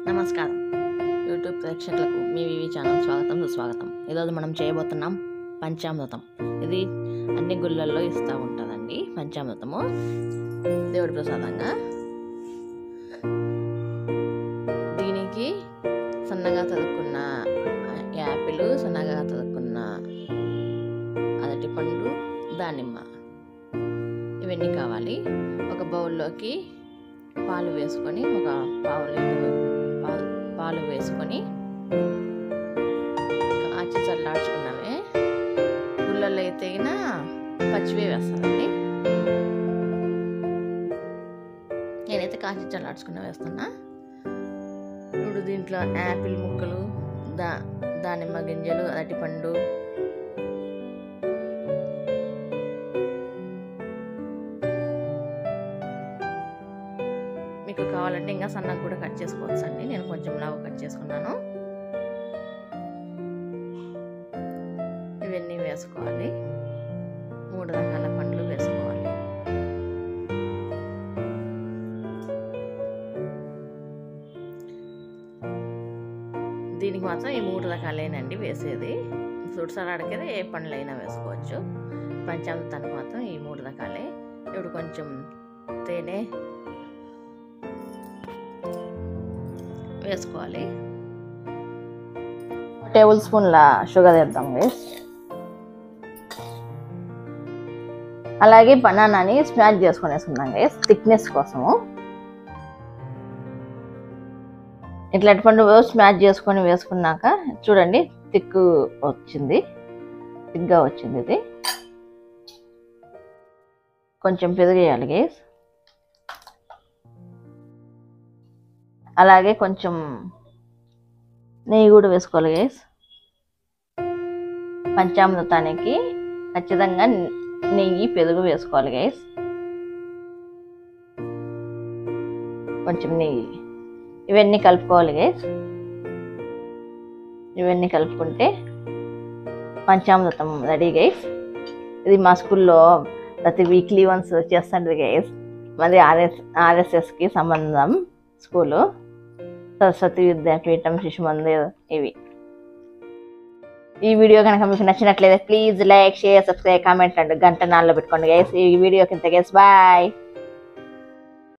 నమస్కారం యూట్యూబ్ ప్రేక్షకులకు మీ వివి ఛానల్ స్వాగతం సుస్వాగతం ఈరోజు మనం చేయబోతున్నాం పంచామృతం ఇది అన్ని గుళ్ళల్లో ఇస్తూ ఉంటుందండి పంచామృతము దేవుడి ప్రసాదంగా దీనికి సన్నగా తరుక్కున్న యాపిల్ సన్నగా తరుక్కున్న అరటి పండు దానిమ్మ ఇవన్నీ కావాలి ఒక బౌల్లోకి పాలు వేసుకొని ఒక పావు లీటర్ పాలు పాలు వేసుకొని కాచి చల్లార్చుకున్నామే గుళ్ళల్లో అయితే గిన పచ్చివే వేస్తానండి నేనైతే కాచి చల్లార్చుకున్న వేస్తున్నా ఇప్పుడు దీంట్లో యాపిల్ ముక్కలు దా దానిమ్మ గింజలు అరటిపండు మీకు కావాలంటే ఇంకా సన్నగా కూడా కట్ చేసుకోవచ్చు అండి నేను కొంచెం లావు కట్ చేసుకున్నాను ఇవన్నీ వేసుకోవాలి మూడు రకాల పండ్లు వేసుకోవాలి దీనికి మాత్రం ఈ మూడు రకాలేనండి వేసేది ఫ్రూట్ సలాడ్కి అయితే ఏ పండ్లైనా వేసుకోవచ్చు పంచామృతానికి మాత్రం ఈ మూడు రకాలే ఇప్పుడు కొంచెం తేనె వేసుకోవాలి టేబుల్ స్పూన్ల షుగర్ వేద్దాం గైస్ అలాగే బనానాని స్మాష్ చేసుకొని వేసుకుందాం గైస్ థిక్నెస్ కోసము ఇట్లా పండు స్మాష్ చేసుకొని వేసుకున్నాక చూడండి థిక్ వచ్చింది థిక్గా వచ్చింది ఇది కొంచెం పెరిగేయాలి గైస్ అలాగే కొంచెం నెయ్యి కూడా వేసుకోవాలి గైస్ పంచామృతానికి ఖచ్చితంగా నెయ్యి పెరుగు వేసుకోవాలి గైస్ కొంచెం నెయ్యి ఇవన్నీ కలుపుకోవాలి గైస్ ఇవన్నీ కలుపుకుంటే పంచామృతం రెడీ గైస్ ఇది మా స్కూల్లో ప్రతి వీక్లీ వన్స్ చేస్తుంది గైస్ మరి ఆర్ఎస్ ఆర్ఎస్ఎస్కి సంబంధం స్కూలు సరస్వతి విద్యాపీఠం శిశు మందిర్ ఇవి ఈ వీడియో కనుక మీకు నచ్చినట్లయితే please like share subscribe comment and గంట నాల్లో పెట్టుకోండి గైస్ ఈ వీడియో కింద గైస్ బాయ్